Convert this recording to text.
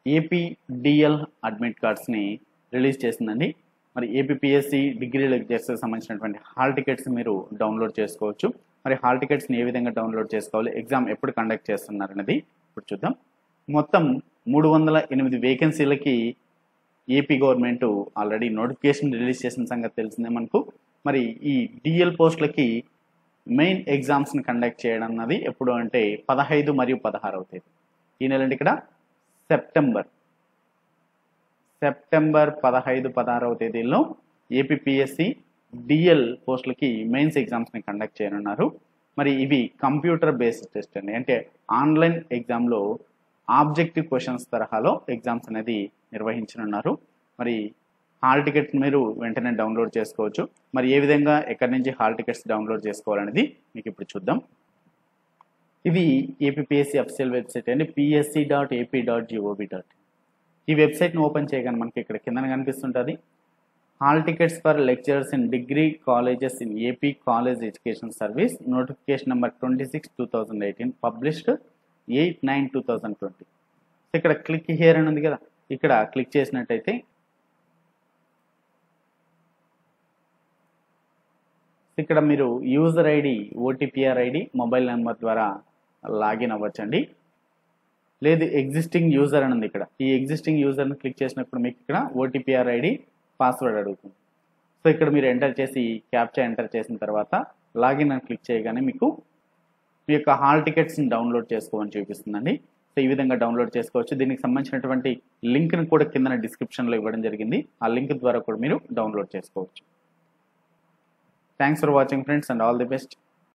AP DL admit కార్డ్స్ని release చేసిందండి మరి ఏపీఎస్సి డిగ్రీ లెక్చర్స్కి సంబంధించినటువంటి హాల్ టికెట్స్ మీరు డౌన్లోడ్ చేసుకోవచ్చు మరి హాల్ టికెట్స్ని ఏ విధంగా డౌన్లోడ్ చేసుకోవాలి ఎగ్జామ్ ఎప్పుడు కండక్ట్ చేస్తున్నారు అనేది ఇప్పుడు చూద్దాం మొత్తం మూడు వందల ఎనిమిది వేకెన్సీలకి AP government already notification release చేసిన సంగతి తెలిసిందే మనకు మరి ఈ డిఎల్ పోస్టులకి మెయిన్ ఎగ్జామ్స్ని కండక్ట్ చేయడం అన్నది ఎప్పుడు అంటే పదహైదు మరియు పదహారవ తేదీ ఈ నెల అంటే ఇక్కడ సెప్టెంబర్ సెప్టెంబర్ పదహైదు పదహారవ తేదీల్లో ఏపీఎస్సి డిఎల్ పోస్టులకి మెయిన్స్ ఎగ్జామ్స్ని కండక్ట్ చేయనున్నారు మరి ఇవి కంప్యూటర్ బేస్డ్ టెస్ట్ అండి అంటే ఆన్లైన్ ఎగ్జామ్లో ఆబ్జెక్టివ్ క్వశ్చన్స్ తరహాలో ఎగ్జామ్స్ అనేది నిర్వహించనున్నారు మరి హాల్ టికెట్స్ మీరు వెంటనే డౌన్లోడ్ చేసుకోవచ్చు మరి ఏ విధంగా ఎక్కడి నుంచి హాల్ టికెట్స్ డౌన్లోడ్ చేసుకోవాలనేది మీకు ఇప్పుడు చూద్దాం ఇది ఏపీఎస్సి అఫీషియల్ వెబ్సైట్ అండి PSC dot AP dot GOV dot ఈ వెబ్సైట్ని ఓపెన్ చేయగానే మనకి ఇక్కడ కింద కనిపిస్తుంటుంది hall tickets for lecturers in degree colleges in AP college education service notification number twenty six two thousand eighteen published eight nine two thousand twenty ఇక్కడ click here అని ఉంది కదా ఇక్కడ క్లిక్ చేసినట్టయితే ఇక్కడ మీరు user ID OTP or ID mobile number ద్వారా login అవ్వచ్చండి లేదు ఎగ్జిస్టింగ్ యూజర్ అని ఉంది ఇక్కడ ఈ ఎగ్జిస్టింగ్ యూజర్ని క్లిక్ చేసినప్పుడు మీకు ఇక్కడ ఓటీపీఆర్ ఐడి పాస్వర్డ్ అడుగుతుంది సో ఇక్కడ మీరు ఎంటర్ చేసి క్యాప్చా ఎంటర్ చేసిన తర్వాత లాగిన్ అని క్లిక్ చేయగానే మీకు మీ యొక్క హాల్ టికెట్స్ని డౌన్లోడ్ చేసుకోమని చూపిస్తుందండి సో ఈ విధంగా డౌన్లోడ్ చేసుకోవచ్చు దీనికి సంబంధించినటువంటి లింక్ని కూడా కింద డిస్క్రిప్షన్లో ఇవ్వడం జరిగింది ఆ లింక్ ద్వారా కూడా మీరు డౌన్లోడ్ చేసుకోవచ్చు thanks for watching friends and all the best